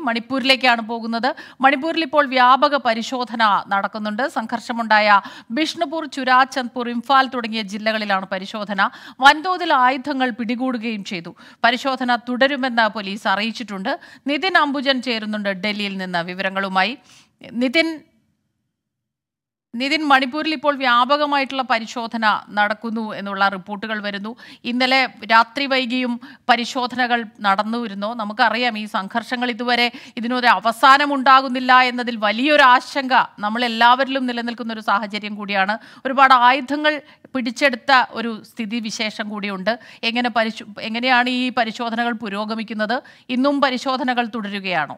മണിപ്പൂരിലേക്കാണ് പോകുന്നത് മണിപ്പൂരിൽ ഇപ്പോൾ വ്യാപക പരിശോധന നടക്കുന്നുണ്ട് സംഘർഷമുണ്ടായ ബിഷ്ണുപൂർ ചുരാചന്ദ്പൂർ ഇംഫാൽ തുടങ്ങിയ ജില്ലകളിലാണ് പരിശോധന വൻതോതിൽ ആയുധങ്ങൾ പിടികൂടുകയും ചെയ്തു പരിശോധന തുടരുമെന്ന് പോലീസ് അറിയിച്ചിട്ടുണ്ട് നിതിൻ അംബുജൻ ചേരുന്നുണ്ട് ഡൽഹിയിൽ നിന്ന് വിവരങ്ങളുമായി നിതിൻ നിതിൻ മണിപ്പൂരിൽ ഇപ്പോൾ വ്യാപകമായിട്ടുള്ള പരിശോധന നടക്കുന്നു എന്നുള്ള റിപ്പോർട്ടുകൾ വരുന്നു ഇന്നലെ രാത്രി വൈകിയും പരിശോധനകൾ നടന്നുവരുന്നു നമുക്കറിയാം ഈ സംഘർഷങ്ങൾ ഇതുവരെ ഇതിനൊരു അവസാനം ഉണ്ടാകുന്നില്ല എന്നതിൽ വലിയൊരു ആശങ്ക നമ്മളെല്ലാവരിലും നിലനിൽക്കുന്ന ഒരു സാഹചര്യം കൂടിയാണ് ഒരുപാട് ആയുധങ്ങൾ പിടിച്ചെടുത്ത ഒരു സ്ഥിതി വിശേഷം കൂടിയുണ്ട് എങ്ങനെ പരിശോ എങ്ങനെയാണ് ഈ പരിശോധനകൾ പുരോഗമിക്കുന്നത് ഇന്നും പരിശോധനകൾ തുടരുകയാണോ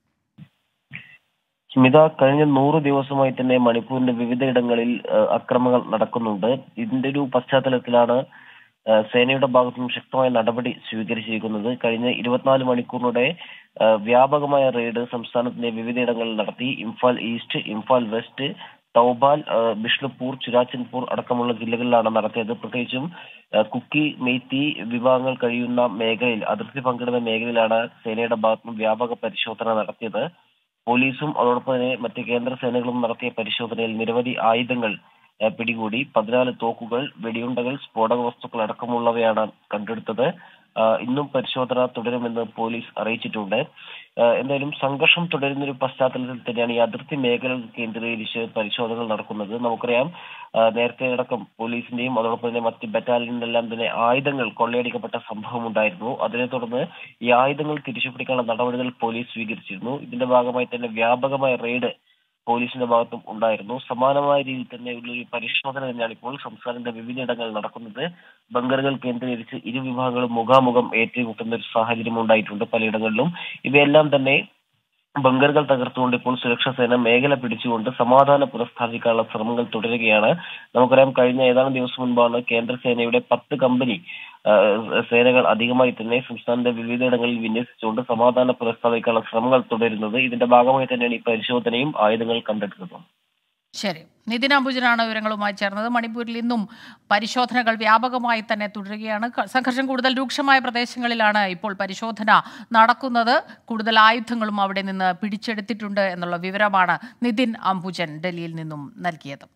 സ്മിത കഴിഞ്ഞ നൂറ് ദിവസമായി തന്നെ മണിപ്പൂരിന്റെ വിവിധയിടങ്ങളിൽ ഏഹ്, അക്രമങ്ങൾ നടക്കുന്നുണ്ട് ഇതിന്റെ ഒരു പശ്ചാത്തലത്തിലാണ് ഏഹ്, സേനയുടെ ഭാഗത്തു നിന്നും ശക്തമായ നടപടി സ്വീകരിച്ചിരിക്കുന്നത് കഴിഞ്ഞ ഇരുപത്തിനാല് മണിക്കൂറിനിടെ ഏഹ്, വ്യാപകമായ റെയ്ഡ് സംസ്ഥാനത്തിന്റെ വിവിധയിടങ്ങളിൽ നടത്തി ഇംഫാൽ ഈസ്റ്റ് ഇംഫാൽ വെസ്റ്റ് തൗബാൽ ഏഹ്, ബിഷ്ണുപൂർ ചുരാചന്ദ്പൂർ അടക്കമുള്ള ജില്ലകളിലാണ് നടത്തിയത് പ്രത്യേകിച്ചും ഏഹ്, കുക്കി മെയ്ത്തി വിഭാഗങ്ങൾ കഴിയുന്ന മേഖലയിൽ അതിർത്തി പങ്കിടുന്ന മേഖലയിലാണ് സേനയുടെ ഭാഗത്തുനിന്ന് വ്യാപക പരിശോധന നടത്തിയത് പോലീസും അതോടൊപ്പം തന്നെ മറ്റ് കേന്ദ്ര സേനകളും നടത്തിയ പരിശോധനയിൽ നിരവധി ആയുധങ്ങൾ ഏഹ്, പിടികൂടി പതിനാല് തോക്കുകൾ വെടിയുണ്ടകൾ സ്ഫോടക വസ്തുക്കൾ അടക്കമുള്ളവയാണ് കണ്ടെടുത്തത് ആഹ് ഇന്നും പരിശോധന തുടരുമെന്ന് പോലീസ് അറിയിച്ചിട്ടുണ്ട് ആഹ് എന്തായാലും സംഘർഷം തുടരുന്ന ഒരു പശ്ചാത്തലത്തിൽ തന്നെയാണ് ഈ അതിർത്തി മേഖലകൾ കേന്ദ്രീകരിച്ച് പരിശോധനകൾ നടക്കുന്നത് നമുക്കറിയാം ആഹ് നേരത്തെ അടക്കം പോലീസിന്റെയും അതോടൊപ്പം തന്നെ മറ്റ് ബറ്റാലിയനിലെല്ലാം തന്നെ ആയുധങ്ങൾ കൊള്ളയടിക്കപ്പെട്ട സംഭവം ഉണ്ടായിരുന്നു അതിനെ തുടർന്ന് ഈ ആയുധങ്ങൾ തിരിച്ചുപിടിക്കാനുള്ള നടപടികൾ പോലീസ് സ്വീകരിച്ചിരുന്നു ഇതിന്റെ ഭാഗമായി തന്നെ വ്യാപകമായ റെയ്ഡ് പോലീസിന്റെ ഭാഗത്തും ഉണ്ടായിരുന്നു സമാനമായ രീതിയിൽ തന്നെ ഉള്ള ഒരു പരിശോധന തന്നെയാണ് ഇപ്പോൾ സംസ്ഥാനത്തിന്റെ വിവിധയിടങ്ങളിൽ നടക്കുന്നത് ബങ്കറുകൾ കേന്ദ്രീകരിച്ച് ഇരു വിഭാഗങ്ങളും മുഖാമുഖം ഏറ്റുമുട്ടുന്ന ഒരു സാഹചര്യം ഉണ്ടായിട്ടുണ്ട് പലയിടങ്ങളിലും ഇവയെല്ലാം തന്നെ ബങ്കറുകൾ തകർത്തുകൊണ്ട് ഇപ്പോൾ സുരക്ഷാ സേന മേഖല പിടിച്ചുകൊണ്ട് സമാധാനം പുനഃസ്ഥാപിക്കാനുള്ള ശ്രമങ്ങൾ തുടരുകയാണ് നമുക്കറിയാം കഴിഞ്ഞ ഏതാനും ദിവസം മുൻപാണ് കേന്ദ്ര സേനയുടെ പത്ത് കമ്പനി ആ, സേനകൾ അധികമായി തന്നെ സംസ്ഥാനത്തെ വിവിധയിടങ്ങളിൽ വിന്യസിച്ചുകൊണ്ട് സമാധാന പുനഃസ്ഥാപിക്കാനുള്ള ശ്രമങ്ങൾ തുടരുന്നത് ഇതിന്റെ ഭാഗമായി തന്നെയാണ് ഈ പരിശോധനയും ആയുധങ്ങൾ കണ്ടെടുത്തതും ശരി നിതിൻ അംബുജനാണ് വിവരങ്ങളുമായി ചേർന്നത് മണിപ്പൂരിൽ ഇന്നും പരിശോധനകൾ വ്യാപകമായി തന്നെ തുടരുകയാണ് ക- സംഘർഷം കൂടുതൽ രൂക്ഷമായ പ്രദേശങ്ങളിലാണ് ഇപ്പോൾ പരിശോധന നടക്കുന്നത് കൂടുതൽ ആയുധങ്ങളും അവിടെ നിന്ന് പിടിച്ചെടുത്തിട്ടുണ്ട് എന്നുള്ള വിവരമാണ് നിതിൻ അംബുജൻ ഡൽഹിയിൽ നിന്നും നൽകിയത്